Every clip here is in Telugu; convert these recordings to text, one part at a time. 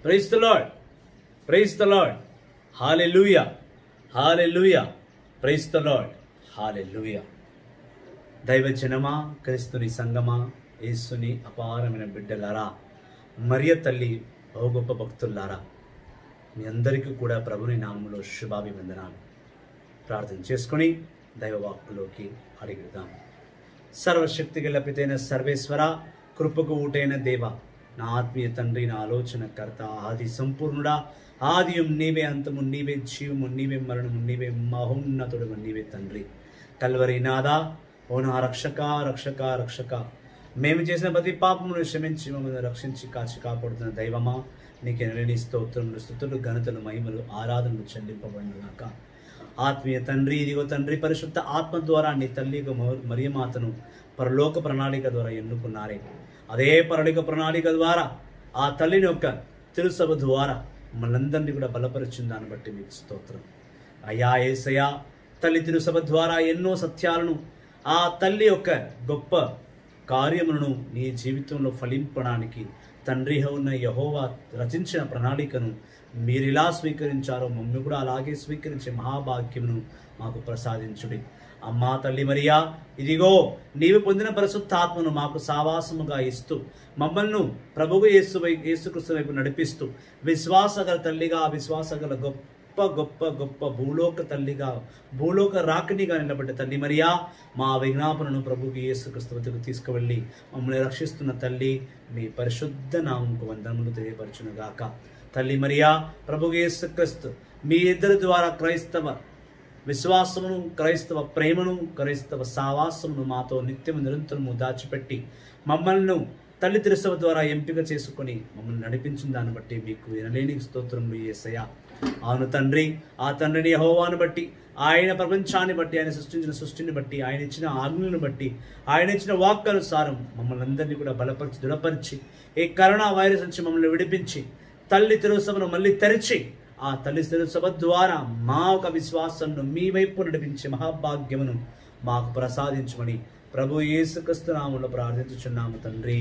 Price the Lord praise the Lord hallelujah hallelujah praise the Lord hallelujah దైవ జనమా క్రీస్తుని సంగమా యేసుని అపారమైన బిడ్డలారా మరియ తల్లి బహు గొప్ప భక్తులారా మీ అందరికీ కూడా ప్రభుని నామంలో శుభాభివందనాలు ప్రార్థన చేసుకొని దైవ వాక్కులోకి అడిగిద్దాం సర్వశక్తి గల పితైన సర్వేశ్వర కృపకు ఊటైన దేవ నా ఆత్మీయ తండ్రి నా ఆలోచన కర్త ఆది సంపూర్ణుడా ఆదియం నీవే అంతము నీవే జీవము నీవే మరణము నీవే మహోన్నతుడు నీవే తండ్రి కల్వరి నాదా ఓ నా రక్షక రక్షక రక్షక మేము చేసిన ప్రతి పాపమును క్షమించి మమ్మల్ని రక్షించి కాచి కాపాడుతున్న దైవమా నీకు ఎనలేని స్తోత్రములు స్థుతులు ఘనతలు మహిమలు ఆరాధనలు చెల్లింపబడినగాక ఆత్మీయ తండ్రి ఇదిగో తండ్రి పరిశుద్ధ ఆత్మ ద్వారా నీ తల్లి మరియమాతను పరలోక ప్రణాళిక ద్వారా ఎన్నుకున్నారే అదే పరలోక ప్రణాళిక ద్వారా ఆ తల్లిని యొక్క తిరుసభ ద్వారా మనందరినీ కూడా బలపరిచిన దాన్ని బట్టి మీకు స్తోత్రం అయ్యా ఏసయా తల్లి తిరుసభ ద్వారా ఎన్నో సత్యాలను ఆ తల్లి యొక్క గొప్ప కార్యములను నీ జీవితంలో ఫలింపడానికి తండ్రి ఉన్న యహోవా రచించిన ప్రణాళికను మీరు ఇలా స్వీకరించారో మమ్మల్ని కూడా అలాగే స్వీకరించే మహాభాగ్యమును మాకు ప్రసాదించుడి అమ్మా తల్లి మరియా ఇదిగో నీవు పొందిన పరిశుద్ధాత్మను మాకు సావాసముగా ఇస్తూ మమ్మల్ని ప్రభువు యేసు వై యేసుక్రీస్తు వైపు నడిపిస్తూ విశ్వాసగల తల్లిగా విశ్వాసగల గొప్ప గొప్ప గొప్ప భూలోక తల్లిగా భూలోక రాకినిగా నిలబడ్డ తల్లి మరియా మా విజ్ఞాపనను ప్రభుకి యేసుక్రీస్తు వద్దకు తీసుకువెళ్ళి మమ్మల్ని రక్షిస్తున్న తల్లి మీ పరిశుద్ధ నామంకు వందనములు తెలియపరచునుగాక తల్లి మరియా ప్రభు యేసుక్రీస్తు మీ ఇద్దరి ద్వారా క్రైస్తవ విశ్వాసమును క్రైస్తవ ప్రేమను క్రైస్తవ సావాసమును మాతో నిత్యము నిరంతరము దాచిపెట్టి మమ్మల్ని తల్లి తిరుసవ ద్వారా ఎంపిక చేసుకొని మమ్మల్ని నడిపించిన దాన్ని బట్టి మీకు వినలేని స్తోత్రములు ఏసయ్య అవును తండ్రి ఆ తండ్రిని యెహోవాను బట్టి ఆయన ప్రపంచాన్ని బట్టి ఆయన సృష్టించిన సృష్టిని బట్టి ఆయన ఇచ్చిన ఆజ్ఞలను బట్టి ఆయన ఇచ్చిన వాక్కనుసారం మమ్మల్ని అందరినీ కూడా బలపరిచి దృఢపరిచి ఈ కరోనా వైరస్ నుంచి మమ్మల్ని విడిపించి తల్లి తిరుసభను మళ్ళీ తెరిచి ఆ తల్లి తిరుసభ ద్వారా మా ఒక విశ్వాసంను మీ వైపు నడిపించే మహాభాగ్యమును మాకు ప్రసాదించమని ప్రభు యేసుక్రీస్తు నామంలో ప్రార్థించుచున్నాము తండ్రి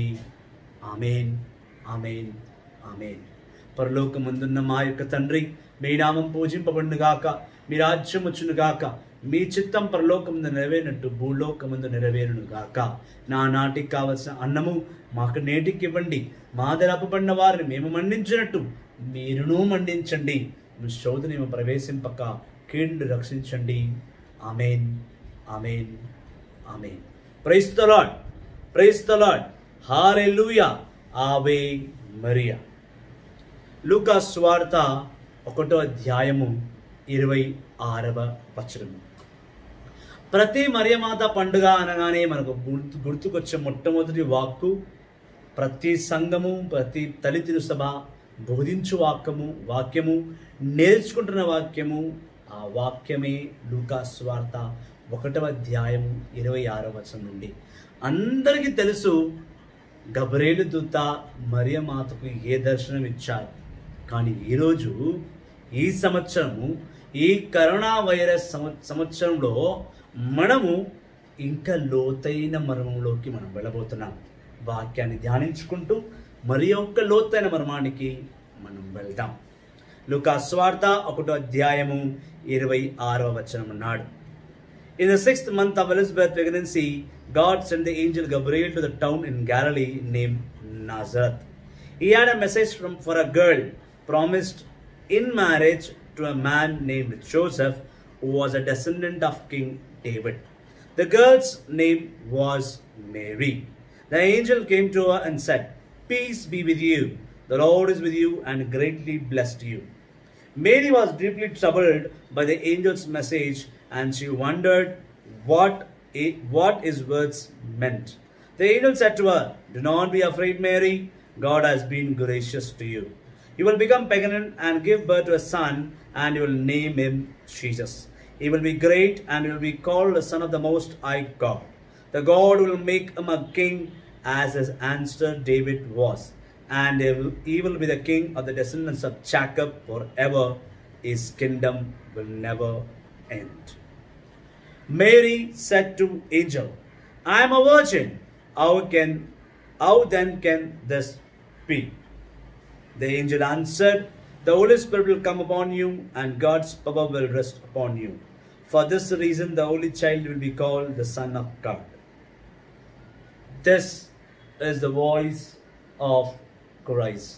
ఆమెన్ ఆమెన్ ఆమెన్ పరలోకమందున్న మా యొక్క తండ్రి మీ నామం పూజింపబడునుగాక మీ రాజ్యం వచ్చునుగాక మీ చిత్తం పరలోకముందు నెరవేరినట్టు భూలోకముందు నెరవేరునుగాక నా నాటికి కావలసిన అన్నము మాకు నేటికి ఇవ్వండి మా అపబడిన వారిని మేము మండించినట్టు మీరును మండించండి మీ శోధన ప్రవేశింపక కీళ్ళు రక్షించండి amen amen amen praise the Lord praise the Lord hallelujah ఆవే మరియా లూకా స్వార్త ఒకటో అధ్యాయము ఇరవై ఆరవ వచనము ప్రతి మరియమాత పండుగ అనగానే మనకు గుర్తు గుర్తుకొచ్చే మొట్టమొదటి వాక్కు ప్రతి సంఘము ప్రతి తల్లి సభ బోధించు వాక్యము వాక్యము నేర్చుకుంటున్న వాక్యము ఆ వాక్యమే లూకా స్వార్త ఒకటవ అధ్యాయం ఇరవై ఆరవ వచనం నుండి అందరికీ తెలుసు గబరేలు దూత మరియమాతకు ఏ దర్శనం ఇచ్చారు కానీ ఈరోజు ఈ సంవత్సరము ఈ కరోనా వైరస్ సంవ- సంవత్సరంలో మనము ఇంకా లోతైన మర్మంలోకి మనం వెళ్ళబోతున్నాం వాక్యాన్ని ధ్యానించుకుంటూ మరి ఒక్క లోతైన మర్మానికి మనం వెళ్దాం లుకా స్వార్థ ఒకటో అధ్యాయము ఇరవై ఆరవ వచనం అన్నాడు In the sixth month of Elizabeth's pregnancy, God sent the angel Gabriel to the town in Galilee named Nazareth. He had a message from for a girl promised in marriage to a man named Joseph, who was a descendant of King David. The girl's name was Mary. The angel came to her and said, Peace be with you. The Lord is with you and greatly blessed you. Mary was deeply troubled by the angel's message and she wondered what, i- what his words meant. The angel said to her, Do not be afraid, Mary. God has been gracious to you. You will become pregnant and give birth to a son, and you will name him Jesus. He will be great and will be called the Son of the Most High God. The God will make him a king as his ancestor David was, and he will, he will be the king of the descendants of Jacob forever. His kingdom will never end. Mary said to angel, I am a virgin. How can how then can this be? The angel answered, The Holy Spirit will come upon you, and God's power will rest upon you. For this reason, the Holy Child will be called the Son of God. This is the voice of Christ.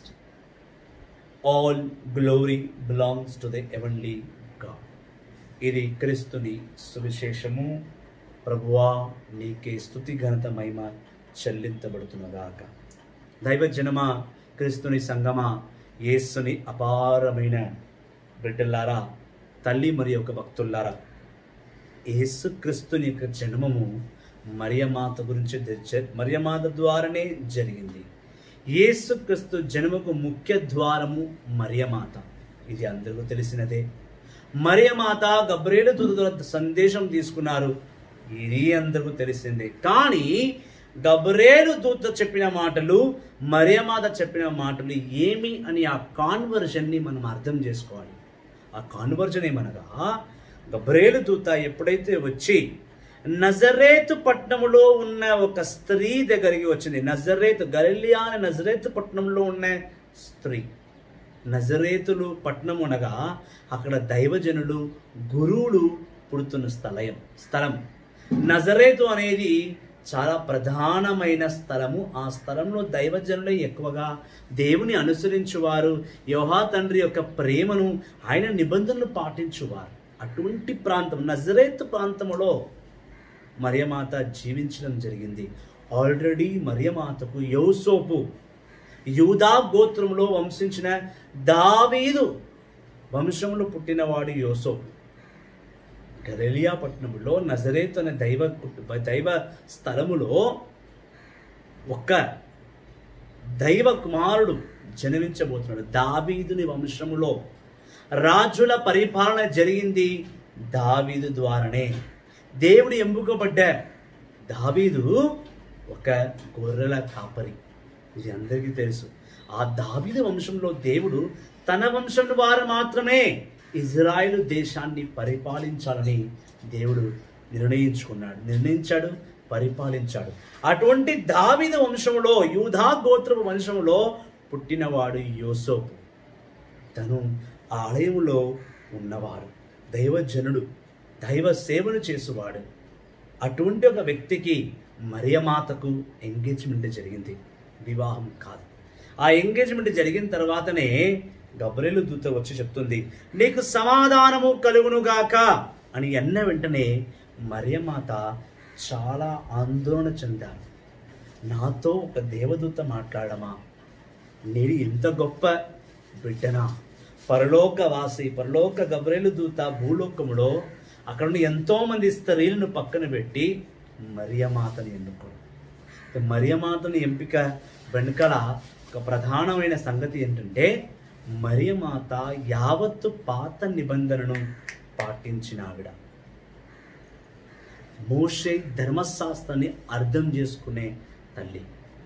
All glory belongs to the heavenly God. ఇది క్రీస్తుని సువిశేషము ప్రభువా నీకే స్థుతి ఘనత మహిమ చెల్లించబడుతున్నగాక దైవజనమా క్రీస్తుని సంగమా యేసుని అపారమైన బిడ్డలారా తల్లి మరియు ఒక భక్తులారా యేసు క్రీస్తుని యొక్క జన్మము మరియమాత గురించి జ- మరియమాత ద్వారానే జరిగింది యేసు క్రీస్తు జన్మకు ముఖ్య ద్వారము మరియమాత ఇది అందరికీ తెలిసినదే మరియమాత గబ్రేలు దూత సందేశం తీసుకున్నారు ఇది అందరికీ తెలిసిందే కానీ గబ్రేలు దూత చెప్పిన మాటలు మరియమాత చెప్పిన మాటలు ఏమి అని ఆ కాన్వర్జన్ని మనం అర్థం చేసుకోవాలి ఆ కాన్వర్జన్ ఏమనగా గబ్రేలు దూత ఎప్పుడైతే వచ్చి నజరేతు పట్టణంలో ఉన్న ఒక స్త్రీ దగ్గరికి వచ్చింది నజరేతు గలిలియా అనే నజరేతు పట్టణంలో ఉన్న స్త్రీ నజరేతులు పట్టణం అనగా అక్కడ దైవజనులు గురువులు పుడుతున్న స్థలయం స్థలం నజరేతు అనేది చాలా ప్రధానమైన స్థలము ఆ స్థలంలో దైవజనులే ఎక్కువగా దేవుని అనుసరించువారు యోహా తండ్రి యొక్క ప్రేమను ఆయన నిబంధనలు పాటించువారు అటువంటి ప్రాంతం నజరేతు ప్రాంతంలో మరియమాత జీవించడం జరిగింది ఆల్రెడీ మరియమాతకు యోసోపు యూదా గోత్రంలో వంశించిన దావీదు వంశంలో పుట్టినవాడు యోసోపు గలిలియా పట్టణంలో నజరేత్ అనే దైవ కుట- దైవ స్థలములో ఒక్క దైవ కుమారుడు జన్మించబోతున్నాడు దావీదుని వంశములో రాజుల పరిపాలన జరిగింది దావీదు ద్వారానే దేవుడు ఎంపుకోబడ్డ దావీదు ఒక గొర్రెల కాపరి ఇది అందరికీ తెలుసు ఆ దావీదు వంశంలో దేవుడు తన వంశం వారు మాత్రమే ఇజ్రాయిల్ దేశాన్ని పరిపాలించాలని దేవుడు నిర్ణయించుకున్నాడు నిర్ణయించాడు పరిపాలించాడు అటువంటి దావీదు వంశంలో యూధా గోత్రపు వంశంలో పుట్టినవాడు యోసోపు తను ఆ ఆలయములో ఉన్నవాడు దైవజనుడు దైవ సేవను చేసేవాడు అటువంటి ఒక వ్యక్తికి మరియమాతకు ఎంగేజ్మెంట్ జరిగింది వివాహం కాదు ఆ ఎంగేజ్మెంట్ జరిగిన తర్వాతనే గబ్రేలు దూత వచ్చి చెప్తుంది నీకు సమాధానము కలుగునుగాక అని అన్న వెంటనే మరియమాత చాలా ఆందోళన చెందారు నాతో ఒక దేవదూత మాట్లాడమా నేను ఇంత గొప్ప బిడ్డనా పరలోక వాసి పరలోక గబ్రేలు దూత భూలోకములో అక్కడ ఉన్న ఎంతో మంది స్త్రీలను పక్కన పెట్టి మరియమాతని ఎన్నుకోడు మరియమాతని ఎంపిక వెనుకల ఒక ప్రధానమైన సంగతి ఏంటంటే మరియమాత యావత్తు పాత నిబంధనను పాటించిన ఆవిడ మోషే ధర్మశాస్త్రాన్ని అర్థం చేసుకునే తల్లి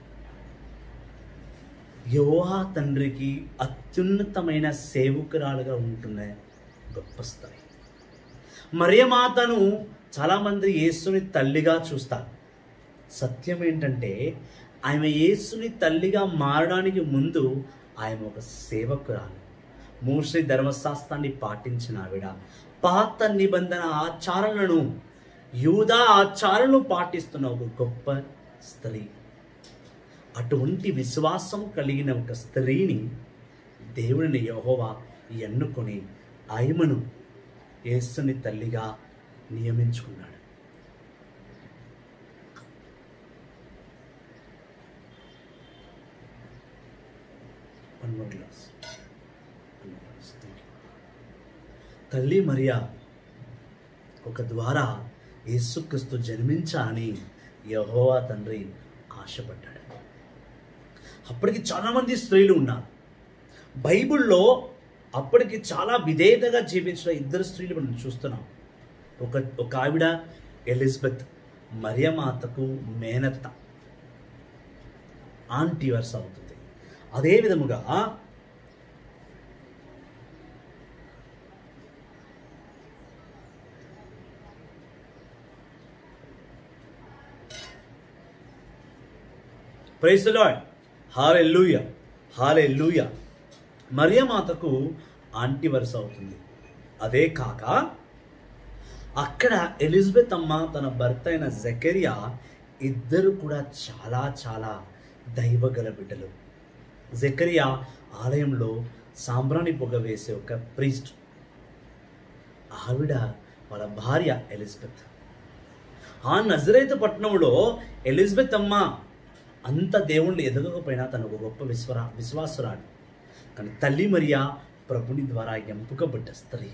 యోహా తండ్రికి అత్యున్నతమైన సేవకురాలుగా ఉంటున్న గొప్ప స్థాయి మరియమాతను చాలామంది యేసుని తల్లిగా చూస్తారు సత్యం ఏంటంటే ఆమె యేసుని తల్లిగా మారడానికి ముందు ఆమె ఒక సేవకురాలు మోసే ధర్మశాస్త్రాన్ని పాటించిన ఆవిడ పాత నిబంధన ఆచారాలను యూదా ఆచారాలను పాటిస్తున్న ఒక గొప్ప స్త్రీ అటువంటి విశ్వాసం కలిగిన ఒక స్త్రీని దేవుడిని యెహోవా ఎన్నుకొని ఆయమను యేసుని తల్లిగా నియమించుకున్నాడు One more glass. One more glass. Thank you. తల్లి మరియా ఒక ద్వారా యేసుక్రీస్తు జన్మించాలని యెహోవా తండ్రి ఆశపడ్డాడు అప్పటికి చాలామంది స్త్రీలు ఉన్నారు బైబిల్లో అప్పటికి చాలా విధేయతగా జీవించిన ఇద్దరు స్త్రీలు మనం చూస్తున్నాం ఒక ఒక ఆవిడ ఎలిజబెత్ మరియమాతకు మేనత్త ఆంటీ వరుస అవుతుంది అదే విధముగా ప్రైస్ లార్డ్ హాలెలూయా హాలెలూయా మరియమాతకు ఆంటీ వరుస అవుతుంది అదే కాక అక్కడ ఎలిజబెత్ అమ్మ తన భర్త అయిన జకరియా ఇద్దరు కూడా చాలా చాలా దైవగల బిడ్డలు జకరియా ఆలయంలో సాంబ్రాణి పొగ వేసే ఒక ప్రీస్ట్ ఆవిడ వాళ్ళ భార్య ఎలిజబెత్ ఆ నజరైత పట్టణంలో ఎలిజబెత్ అమ్మ అంత దేవుళ్ళు ఎదగకపోయినా తను ఒక గొప్ప విశ్వరా విశ్వాసురాడు కానీ తల్లి మరియా ప్రభుని ద్వారా ఎంపుకబడ్డ స్త్రీ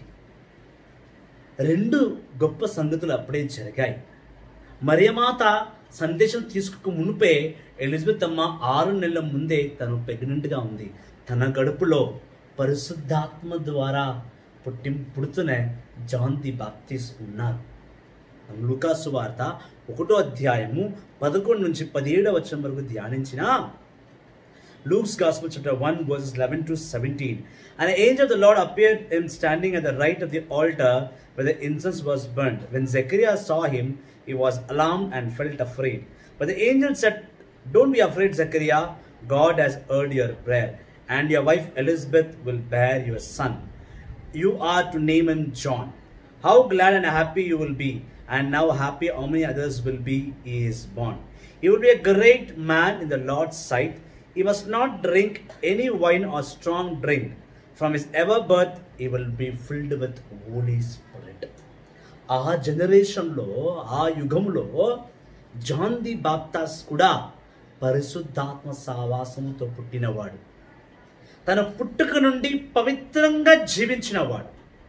రెండు గొప్ప సంగతులు అప్పుడే జరిగాయి మరియమాత సందేశం తీసుకు మునిపే ఎలిజబెత్ అమ్మ ఆరు నెలల ముందే తను ప్రెగ్నెంట్గా ఉంది తన గడుపులో పరిశుద్ధాత్మ ద్వారా పుట్టి పుడుతున్న జాన్ ది బాప్తిస్ ఉన్నారు లూకాసు వార్త ఒకటో అధ్యాయము పదకొండు నుంచి పదిహేడవ వచనం వరకు ధ్యానించిన Luke's Gospel, chapter 1, verses 11 to 17. And an angel of the Lord appeared him standing at the right of the altar where the incense was burnt. When Zechariah saw him, he was alarmed and felt afraid. But the angel said, Don't be afraid, Zechariah. God has heard your prayer, and your wife Elizabeth will bear your son. You are to name him John. How glad and happy you will be, and now happy how many others will be he is born. He will be a great man in the Lord's sight. He must not drink any wine or strong drink. From his ever birth, he will be filled with Holy Spirit. ఆ జనరేషన్లో ఆ యుగంలో జాన్ ది బాప్తాస్ కూడా పరిశుద్ధాత్మ సావాసముతో పుట్టినవాడు తన పుట్టుక నుండి పవిత్రంగా జీవించినవాడు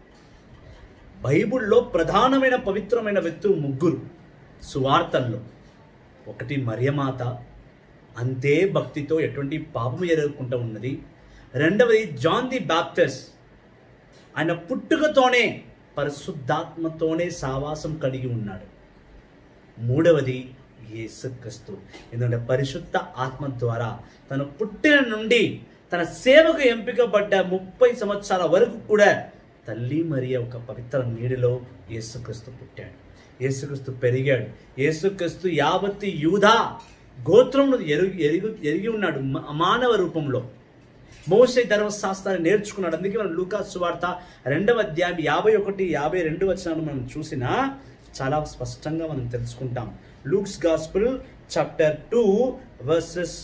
బైబిల్లో ప్రధానమైన పవిత్రమైన వ్యక్తులు ముగ్గురు సువార్తల్లో ఒకటి మరియమాత అంతే భక్తితో ఎటువంటి పాపము ఎదుర్కొంటూ ఉన్నది రెండవది జాన్ ది బాప్టిస్ట్ ఆయన పుట్టుకతోనే పరిశుద్ధాత్మతోనే సావాసం కలిగి ఉన్నాడు మూడవది యేసుక్రీస్తు ఎందుకంటే పరిశుద్ధ ఆత్మ ద్వారా తన పుట్టిన నుండి తన సేవకు ఎంపికపడ్డ ముప్పై సంవత్సరాల వరకు కూడా తల్లి మరియ ఒక పవిత్ర నీడిలో యేసుక్రీస్తు పుట్టాడు యేసుక్రీస్తు పెరిగాడు యేసుక్రీస్తు యావత్తి యూధా గోత్రమును ఎరుగు ఎరుగు ఎరిగి ఉన్నాడు మ- మానవ రూపంలో మోసే ధర్మశాస్త్రాన్ని నేర్చుకున్నాడు అందుకే మనం లూకాస్ సువార్త రెండవ అధ్యాయం యాభై ఒకటి యాభై రెండు వచనాలు మనం చూసినా చాలా స్పష్టంగా మనం తెలుసుకుంటాం Luke's gospel chapter two verses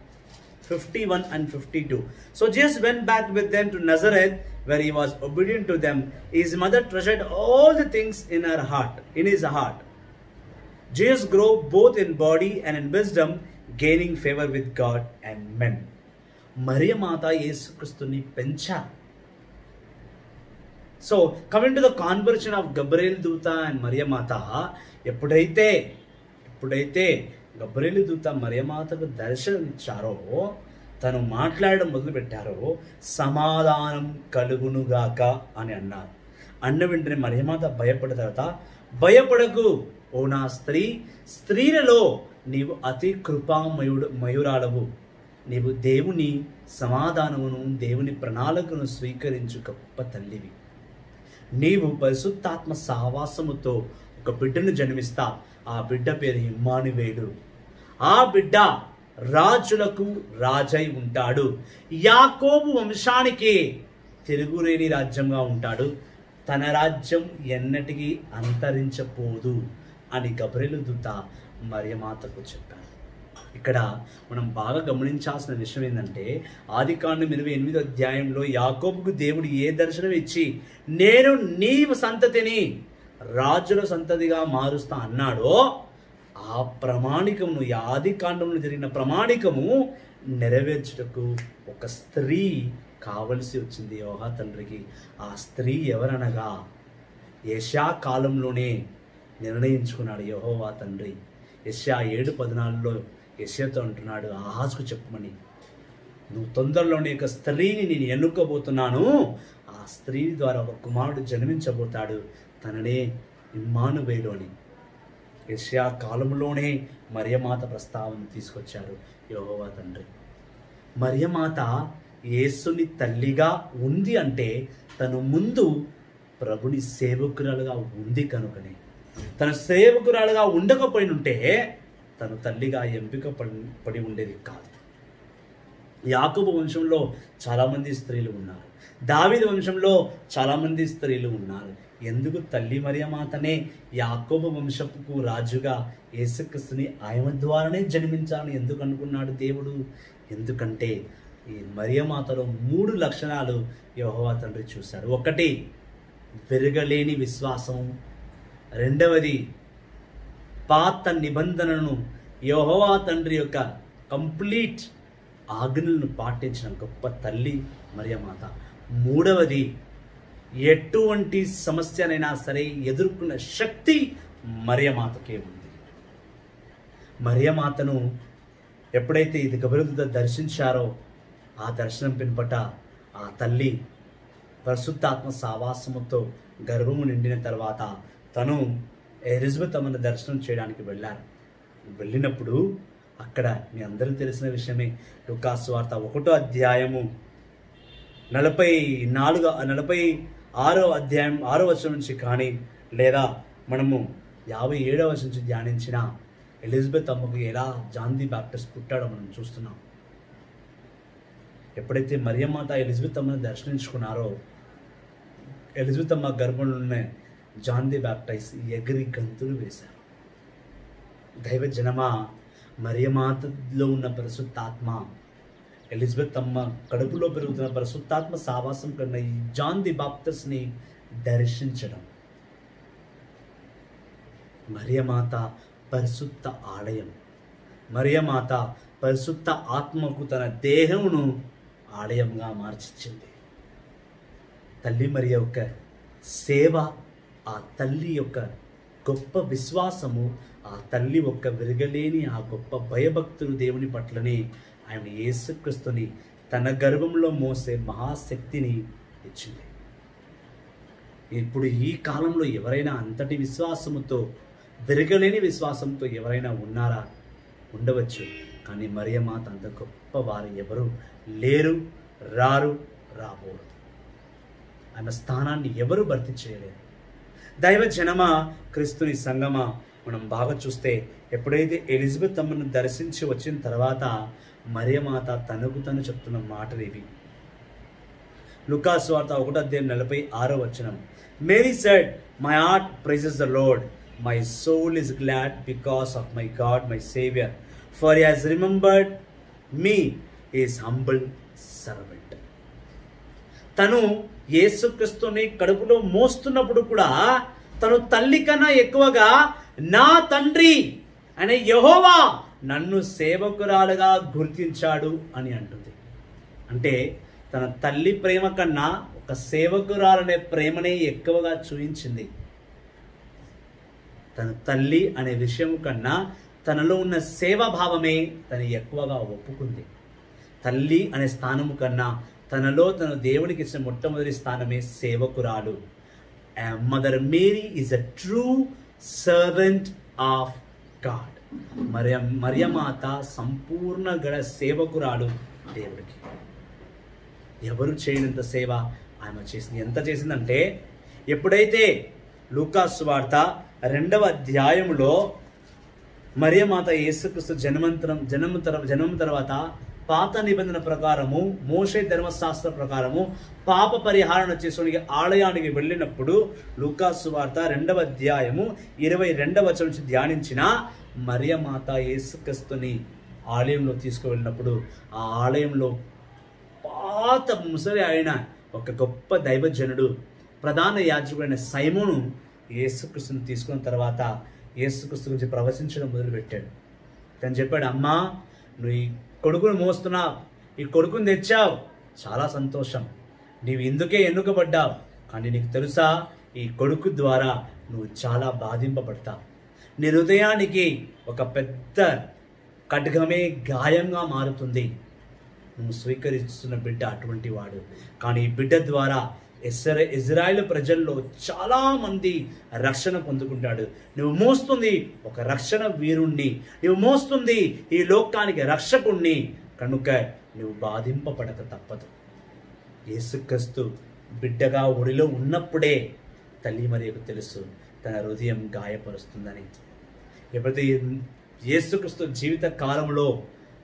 51 and 52. So Jesus went back with them to Nazareth, where he was obedient to them. His mother treasured all the things in her heart, in his heart. Jesus grew both in body and in wisdom, gaining favor with God and men. మరియమాత యేసుక్రీస్తుని పెంచారు so coming to the conversation of Gabriel దూత అండ్ మరియమాత ఎప్పుడైతే ఎప్పుడైతే గబ్రేలు దూత మరియమాతకు దర్శనం ఇచ్చారో తను మాట్లాడడం మొదలుపెట్టారో సమాధానం కలుగునుగాక అని అన్నారు అన్న వెంటనే మరియమాత భయపడిన తర్వాత భయపడకు ఓ నా స్త్రీ స్త్రీలలో నీవు అతి కృపామయుడు మయురాలవు నీవు దేవుని సమాధానమును దేవుని ప్రణాళికను స్వీకరించు గొప్ప తల్లివి నీవు పరిశుద్ధాత్మ సహవాసముతో ఒక బిడ్డను జన్మిస్తా ఆ బిడ్డ పేరు ఇమ్మానువేలు ఆ బిడ్డ రాజులకు రాజై ఉంటాడు యాకోబు వంశానికి తిరుగులేని రాజ్యంగా ఉంటాడు తన రాజ్యం ఎన్నటికీ అంతరించపోదు అని గబ్రెలు దూత మరియమాతకు చెప్పారు ఇక్కడ మనం బాగా గమనించాల్సిన విషయం ఏంటంటే ఆది కాండం ఇరవై ఎనిమిదో అధ్యాయంలో యాకోబుకు దేవుడు ఏ దర్శనం ఇచ్చి నేను నీవు సంతతిని రాజుల సంతతిగా మారుస్తా అన్నాడో ఆ ప్రమాణికమును ఈ ఆది కాండంలో జరిగిన ప్రమాణికము నెరవేర్చుటకు ఒక స్త్రీ కావలసి వచ్చింది యోహా తండ్రికి ఆ స్త్రీ ఎవరనగా యశా కాలంలోనే నిర్ణయించుకున్నాడు యహోవా తండ్రి యశా ఏడు పద్నాలుగులో యశతో అంటున్నాడు ఆహాజ్కు చెప్పమని నువ్వు తొందరలోనే ఒక స్త్రీని నేను ఎన్నుకోబోతున్నాను ఆ స్త్రీ ద్వారా ఒక కుమారుడు జన్మించబోతాడు తననే ఇమ్మానువేలు అని యష్యా కాలంలోనే మరియమాత ప్రస్తావన తీసుకొచ్చారు యెహోవా తండ్రి మరియమాత యేసుని తల్లిగా ఉంది అంటే తను ముందు ప్రభుని సేవకురాలుగా ఉంది కనుకనే తన సేవకురాలుగా ఉండకపోయినుంటే తను తల్లిగా ఎంపిక పడి పడి ఉండేది కాదు యాకబు వంశంలో చాలామంది స్త్రీలు ఉన్నారు దావిది వంశంలో చాలామంది స్త్రీలు ఉన్నారు ఎందుకు తల్లి మరియమాతనే యాకోబు వంశపుకు రాజుగా యేసుక్రీస్తుని ఆయన ద్వారానే జన్మించాలని ఎందుకు అనుకున్నాడు దేవుడు ఎందుకంటే ఈ మరియమాతలో మూడు లక్షణాలు యెహోవా తండ్రి చూశాడు ఒకటి విరగలేని విశ్వాసం రెండవది పాత నిబంధనను యెహోవా తండ్రి యొక్క కంప్లీట్ ఆజ్ఞలను పాటించిన గొప్ప తల్లి మరియమాత మూడవది ఎటువంటి సమస్యనైనా సరే ఎదుర్కొన్న శక్తి మరియమాతకే ఉంది మరియమాతను ఎప్పుడైతే ఇది గబరుద దర్శించారో ఆ దర్శనం పిన్పట ఆ తల్లి పరిశుద్ధాత్మ సావాసముతో గర్భము నిండిన తర్వాత తను ఎలిజబెత్ అమ్మని దర్శనం చేయడానికి వెళ్ళారు వెళ్ళినప్పుడు అక్కడ మీ అందరికీ తెలిసిన విషయమే లుకాసు వార్త ఒకటో అధ్యాయము నలభై నాలుగు నలభై ఆరో అధ్యాయం ఆరో వచనం నుంచి కానీ లేదా మనము యాభై ఏడవ వచనం నుంచి ధ్యానించిన ఎలిజబెత్ అమ్మకు ఎలా జాందీ బ్యాప్టిస్ట్ పుట్టాడో మనం చూస్తున్నాం ఎప్పుడైతే మరియమ్మాత ఎలిజబెత్ అమ్మని దర్శించుకున్నారో ఎలిజబెత్ అమ్మ గర్భంలోనే జాన్ ది బ్యాప్టైజ్ ఎగిరి గంతులు వేశారు దైవ జనమా మరియమాతలో ఉన్న పరిశుద్ధాత్మ ఎలిజబెత్ అమ్మ కడుపులో పెరుగుతున్న పరిశుద్ధాత్మ సావాసం కన్నా ఈ జాన్ ది బాప్టస్ని దర్శించడం మరియమాత పరిశుద్ధ ఆలయం మరియమాత పరిశుద్ధ ఆత్మకు తన దేహమును ఆలయంగా మార్చిచ్చింది తల్లి మరి యొక్క సేవ ఆ తల్లి యొక్క గొప్ప విశ్వాసము ఆ తల్లి యొక్క విరగలేని ఆ గొప్ప భయభక్తులు దేవుని పట్లని ఆయన యేసుక్రీస్తుని తన గర్భంలో మోసే మహాశక్తిని ఇచ్చింది ఇప్పుడు ఈ కాలంలో ఎవరైనా అంతటి విశ్వాసముతో విరగలేని విశ్వాసంతో ఎవరైనా ఉన్నారా ఉండవచ్చు కానీ మరియమాత అంత గొప్ప వారు ఎవరు లేరు రారు రాబోరు ఆమె స్థానాన్ని ఎవరు భర్తీ చేయలేరు దైవ జనమ క్రీస్తుని సంగమ మనం బాగా చూస్తే ఎప్పుడైతే ఎలిజబెత్ అమ్మను దర్శించి వచ్చిన తర్వాత మరియమాత తనకు తను చెప్తున్న మాటలు ఇవి లుకాస్ వార్త ఒకటో అధ్యాయం నలభై ఆరో వచనం Mary said my heart praises the Lord my soul is glad because of my God my saviour for has remembered me his humble servant తను యేసుక్రీస్తుని కడుపులో మోస్తున్నప్పుడు కూడా తను తల్లి కన్నా ఎక్కువగా నా తండ్రి అనే యహోవా నన్ను సేవకురాలుగా గుర్తించాడు అని అంటుంది అంటే తన తల్లి ప్రేమ కన్నా ఒక సేవకురాలనే ప్రేమనే ఎక్కువగా చూయించింది తన తల్లి అనే విషయం కన్నా తనలో ఉన్న సేవాభావమే తను ఎక్కువగా ఒప్పుకుంది తల్లి అనే స్థానము కన్నా తనలో తను దేవునికి ఇచ్చిన మొట్టమొదటి స్థానమే సేవకురాలు mother Mary is a true servant of God మరియ మరియమాత సంపూర్ణ గడ సేవకురాలు దేవుడికి ఎవరు చేయనంత సేవ ఆమె చేసింది ఎంత చేసిందంటే ఎప్పుడైతే లూకాస్ వార్త రెండవ అధ్యాయంలో మరియమాత యేసుక్రీస్తు జన్మంతరం జన్మ తర జన్మం తర్వాత పాత నిబంధన ప్రకారము మోషే ధర్మశాస్త్ర ప్రకారము పాప పరిహారణ చేసుకోనికి ఆలయానికి వెళ్ళినప్పుడు లూకాసు వార్త రెండవ అధ్యాయము ఇరవై రెండవ వచనం నుంచి ధ్యానించిన మరియమాత యేసుక్రీస్తుని ఆలయంలో తీసుకువెళ్ళినప్పుడు ఆ ఆలయంలో పాత ముసలి అయిన ఒక గొప్ప దైవజనుడు ప్రధాన యాజకుడైన సైమోను యేసుక్రీస్తుని తీసుకున్న తర్వాత యేసుక్రీస్తు గురించి ప్రవచించడం మొదలుపెట్టాడు తను చెప్పాడు అమ్మా నువ్వు ఈ కొడుకును మోస్తున్నావు ఈ కొడుకుని తెచ్చావు చాలా సంతోషం నీవు ఇందుకే ఎన్నుకబడ్డావు కానీ నీకు తెలుసా ఈ కొడుకు ద్వారా నువ్వు చాలా బాధింపబడతావు నీ హృదయానికి ఒక పెద్ద ఖడ్గమే గాయంగా మారుతుంది నువ్వు స్వీకరిస్తున్న బిడ్డ అటువంటి వాడు కానీ ఈ బిడ్డ ద్వారా ఇస్రా ఇజ్రాయెల్ ప్రజల్లో చాలా మంది రక్షణ పొందుకుంటాడు నువ్వు మోస్తుంది ఒక రక్షణ వీరుణ్ణి నువ్వు మోస్తుంది ఈ లోకానికి రక్షకుణ్ణి కనుక నువ్వు బాధింపబడక తప్పదు యేసుక్రీస్తు బిడ్డగా ఒడిలో ఉన్నప్పుడే తల్లి మరియకు తెలుసు తన హృదయం గాయపరుస్తుందని ఎప్పుడైతే యేసుక్రీస్తు జీవిత కాలంలో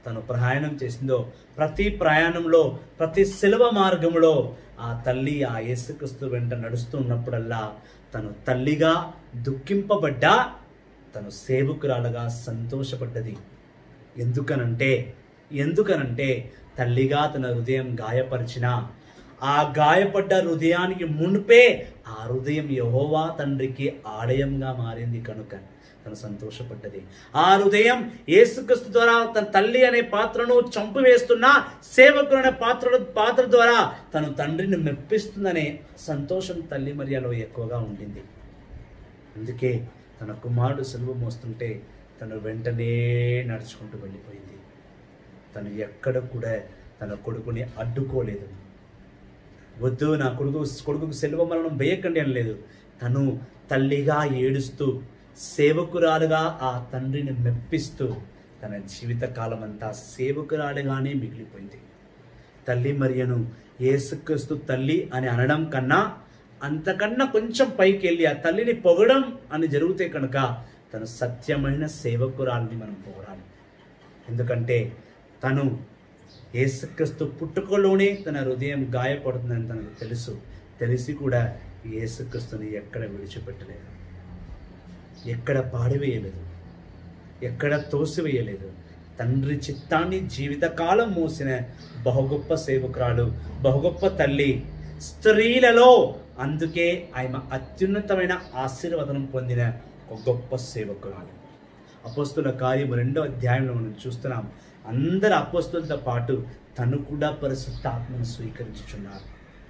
తను ప్రయాణం చేసిందో ప్రతి ప్రయాణంలో ప్రతి శిలువ మార్గంలో ఆ తల్లి ఆ యేసుక్రీస్తు వెంట నడుస్తూ ఉన్నప్పుడల్లా తను తల్లిగా దుఃఖింపబడ్డా తను సేవకురాలుగా సంతోషపడ్డది ఎందుకనంటే ఎందుకనంటే తల్లిగా తన హృదయం గాయపరిచిన ఆ గాయపడ్డ హృదయానికి మునుపే ఆ హృదయం యహోవా తండ్రికి ఆలయంగా మారింది కనుక తను సంతోషపడ్డది ఆ హృదయం యేసుక్రీస్తు ద్వారా తన తల్లి అనే పాత్రను చంపివేస్తున్న సేవకుడు అనే పాత్ర పాత్ర ద్వారా తను తండ్రిని మెప్పిస్తుందనే సంతోషం తల్లి మరియలో ఎక్కువగా ఉండింది అందుకే తన కుమారుడు సెలవు మోస్తుంటే తను వెంటనే నడుచుకుంటూ వెళ్ళిపోయింది తను ఎక్కడ కూడా తన కొడుకుని అడ్డుకోలేదు వద్దు నా కొడుకు కొడుకుకు సెలవు మరణం వేయకండి అనలేదు తను తల్లిగా ఏడుస్తూ సేవకురాలుగా ఆ తండ్రిని మెప్పిస్తూ తన జీవిత కాలం అంతా సేవకురాలుగానే మిగిలిపోయింది తల్లి మరియను ఏసుక్రీస్తు తల్లి అని అనడం కన్నా అంతకన్నా కొంచెం పైకి వెళ్ళి ఆ తల్లిని పొగడం అని జరిగితే కనుక తను సత్యమైన సేవకురాలని మనం పొగడాలి ఎందుకంటే తను ఏసుక్రీస్తు పుట్టుకలోనే తన హృదయం గాయపడుతుందని తనకు తెలుసు తెలిసి కూడా ఏసుక్రీస్తుని ఎక్కడ విడిచిపెట్టలేదు ఎక్కడ పాడివేయలేదు ఎక్కడ తోసివేయలేదు తండ్రి చిత్తాన్ని జీవితకాలం మోసిన బహుగొప్ప సేవకురాలు బహుగొప్ప తల్లి స్త్రీలలో అందుకే ఆమె అత్యున్నతమైన ఆశీర్వాదం పొందిన ఒక గొప్ప సేవకురాలు అపోస్తుల కార్యము రెండో అధ్యాయంలో మనం చూస్తున్నాం అందరు అపోస్తులతో పాటు తను కూడా పరిశుద్ధ ఆత్మను స్వీకరించుచున్నారు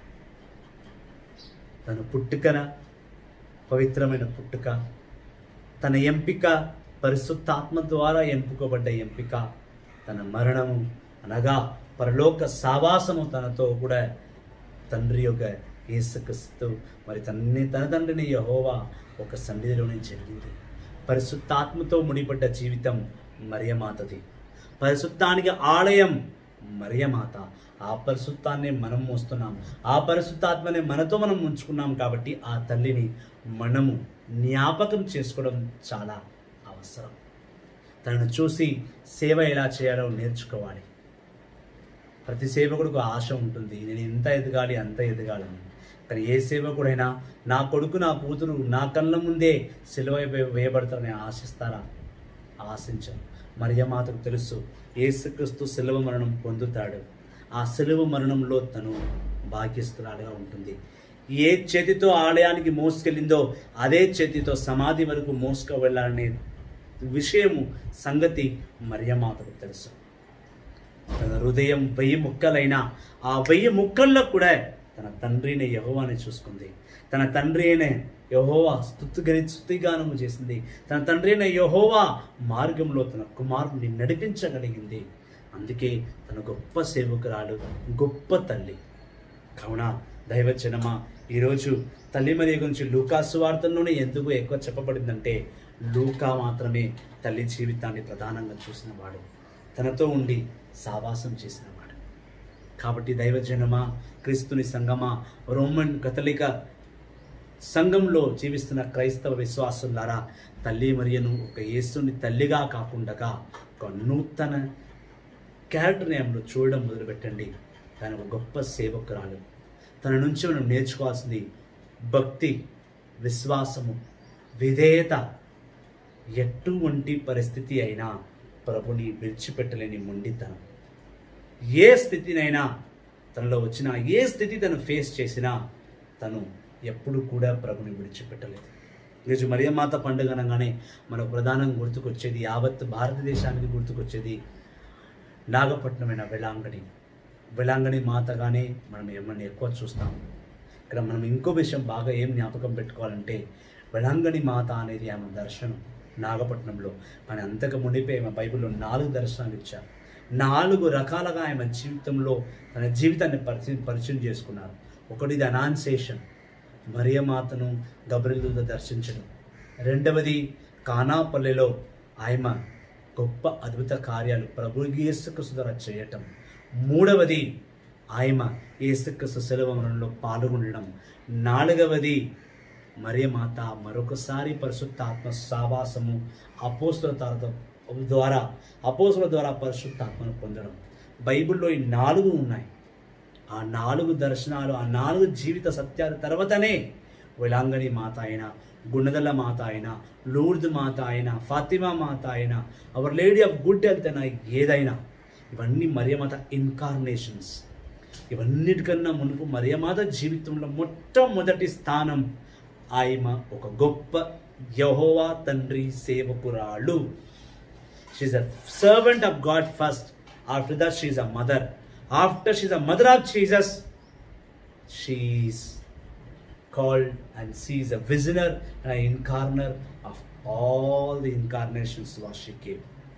తన పుట్టుకన పవిత్రమైన పుట్టుక తన ఎంపిక పరిశుద్ధాత్మ ద్వారా ఎంపుకోబడ్డ ఎంపిక తన మరణము అనగా పరలోక సావాసము తనతో కూడా తండ్రి యొక్క యేసుక్రీస్తు మరి తన్ని తన తండ్రిని యహోవా ఒక సన్నిధిలోనే జరిగింది పరిశుద్ధాత్మతో ముడిపడ్డ జీవితం మరియమాతది పరిశుద్ధానికి ఆలయం మరియమాత ఆ పరిశుద్ధాన్ని మనం మోస్తున్నాం ఆ పరిశుద్ధాత్మని మనతో మనం ఉంచుకున్నాం కాబట్టి ఆ తల్లిని మనము జ్ఞాపకం చేసుకోవడం చాలా అవసరం తనను చూసి సేవ ఎలా చేయాలో నేర్చుకోవాలి ప్రతి సేవకుడికి ఆశ ఉంటుంది నేను ఇంత ఎదగాలి అంత ఎదగాలని కానీ ఏ సేవకుడైనా నా కొడుకు నా కూతురు నా కళ్ళ ముందే సిలువ వేయబడతారని ఆశిస్తారా ఆశించను మరియమాతకు తెలుసు ఏసుక్రీస్తు సిలువ మరణం పొందుతాడు ఆ సిలువ మరణంలో తను భాగ్యస్తురాలుగా ఉంటుంది ఏ చేతితో ఆలయానికి మోసుకెళ్ళిందో అదే చేతితో సమాధి వరకు మోసుకు వెళ్ళాలనే విషయము సంగతి మరియమాతకు తెలుసు తన హృదయం వెయ్యి ముక్కలైనా ఆ వెయ్యి ముక్కల్లో కూడా తన తండ్రిని యహోవాని చూసుకుంది తన తండ్రి అయిన యహోవా స్థుతిగరి స్థుతిగానము చేసింది తన తండ్రి అయిన యహోవా మార్గంలో తన కుమారుని నడిపించగలిగింది అందుకే తన గొప్ప సేవకురాలు గొప్ప తల్లి కావున దైవజనమా ఈరోజు తల్లి మరియ గురించి లూకాసు వార్తల్లోనే ఎందుకు ఎక్కువ చెప్పబడిందంటే లూకా మాత్రమే తల్లి జీవితాన్ని ప్రధానంగా చూసినవాడు తనతో ఉండి సావాసం చేసినవాడు కాబట్టి దైవజనమా క్రీస్తుని సంగమా రోమన్ కథలిక సంఘంలో జీవిస్తున్న క్రైస్తవ విశ్వాసులారా తల్లి మరియను ఒక యేసుని తల్లిగా కాకుండా ఒక నూతన క్యారెక్టర్ నేమ్లో చూడడం మొదలుపెట్టండి తను ఒక గొప్ప సేవకురాలు తన నుంచి మనం నేర్చుకోవాల్సింది భక్తి విశ్వాసము విధేయత ఎటువంటి పరిస్థితి అయినా ప్రభుని విడిచిపెట్టలేని మొండితనం ఏ స్థితినైనా తనలో వచ్చిన ఏ స్థితి తను ఫేస్ చేసినా తను ఎప్పుడు కూడా ప్రభుని విడిచిపెట్టలేదు ఈరోజు మరియమాత పండుగ అనగానే మనకు ప్రధానంగా గుర్తుకొచ్చేది యావత్ భారతదేశానికి గుర్తుకొచ్చేది నాగపట్నమైన వెలాంగణి వెలాంగణి మాతగానే మనం ఏమన్నా ఎక్కువ చూస్తాం ఇక్కడ మనం ఇంకో విషయం బాగా ఏం జ్ఞాపకం పెట్టుకోవాలంటే వెలాంగణి మాత అనేది ఆమె దర్శనం నాగపట్నంలో కానీ అంతకు మునిపే ఆమె బైబిల్లో నాలుగు దర్శనాలు ఇచ్చారు నాలుగు రకాలుగా ఆమె జీవితంలో తన జీవితాన్ని పరిచయం పరిచయం చేసుకున్నారు ఒకటిది అనాన్సేషన్ మరియమాతను గబ్రిల్లుతో దర్శించడం రెండవది కానాపల్లెలో ఆయమ గొప్ప అద్భుత కార్యాలు ప్రభు యేసుక్రీస్తు ద్వారా చేయటం మూడవది ఆయమ యేసుక్రీస్తు సెలవమరణంలో పాల్గొనడం నాలుగవది మరియమాత మరొకసారి పరిశుద్ధ ఆత్మ సావాసము అపోస్తుల తారతో ద్వారా అపోసుల ద్వారా పరిశుద్ధాత్మను పొందడం బైబిల్లో ఈ నాలుగు ఉన్నాయి ఆ నాలుగు దర్శనాలు ఆ నాలుగు జీవిత సత్యాల తర్వాతనే వెలాంగని మాత అయినా గుణదల మాత అయినా లూర్ద్ మాత అయినా ఫాతిమా మాత అయినా our lady of good health అయినా ఏదైనా ఇవన్నీ మరియమాత ఇన్కార్నేషన్స్ ఇవన్నిటికన్నా మునుపు మరియమాత జీవితంలో మొట్టమొదటి స్థానం ఆయమ ఒక గొప్ప యహోవా తండ్రి సేవకురాలు she's a servant of God first after that she's a mother after she's a mother of Jesus she's called and sees a visioner and an incarner of all the incarnations what she gave.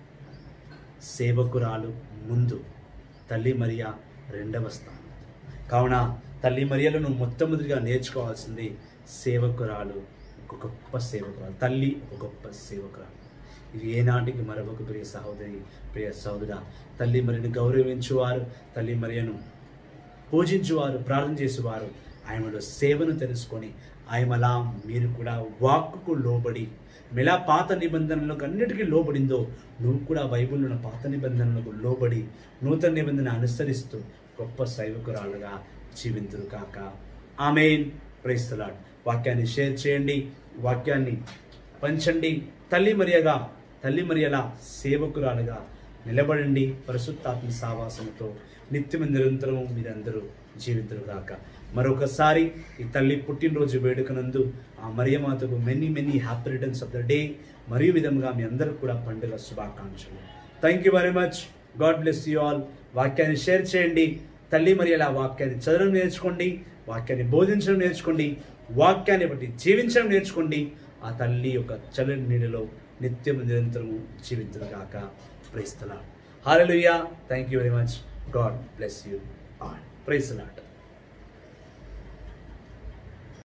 సేవకురాలు ముందు తల్లి మరియా రెండవ స్థానం కావున తల్లి మరియలు నువ్వు మొట్టమొదటిగా నేర్చుకోవాల్సింది సేవకురాలు ఒక గొప్ప సేవకురాలు తల్లి ఒక గొప్ప సేవకురాలు ఇది ఏనాటికి మరొక ప్రియ సహోదరి ప్రియ సహోదర తల్లి మరియను గౌరవించువారు తల్లి మరియను పూజించువారు ప్రార్థన చేసేవారు ఆయనలో సేవను తెలుసుకొని ఆయమలా మీరు కూడా వాక్కుకు లోబడి మెలా పాత నిబంధనలకు అన్నిటికీ లోబడిందో నువ్వు కూడా బైబిల్లో ఉన్న పాత నిబంధనలకు లోబడి నూతన నిబంధన అనుసరిస్తూ గొప్ప సైవకురాలుగా జీవింతురు కాక ఆమెన్ ప్రైస్తలాడ్ వాక్యాన్ని షేర్ చేయండి వాక్యాన్ని పంచండి తల్లి మరియగా తల్లి మరియలా సేవకురాలుగా నిలబడండి పరిశుద్ధాత్మ సావాసంతో నిత్యము నిరంతరము మీరందరూ జీవితులు కాక మరొకసారి ఈ తల్లి పుట్టినరోజు వేడుకనందు ఆ మరియమాతకు many many happy returns of the day మరియు విధంగా మీ అందరూ కూడా పండుగ శుభాకాంక్షలు thank you very much God bless you all వాక్యాన్ని షేర్ చేయండి తల్లి మరియల వాక్యాన్ని చదవడం నేర్చుకోండి వాక్యాన్ని బోధించడం నేర్చుకోండి వాక్యాన్ని బట్టి జీవించడం నేర్చుకోండి ఆ తల్లి యొక్క చల్లని నీడలో నిత్యం నిరంతరము జీవించగాక praise the Lord hallelujah thank you very much God bless you all ప్రైస్తలాట్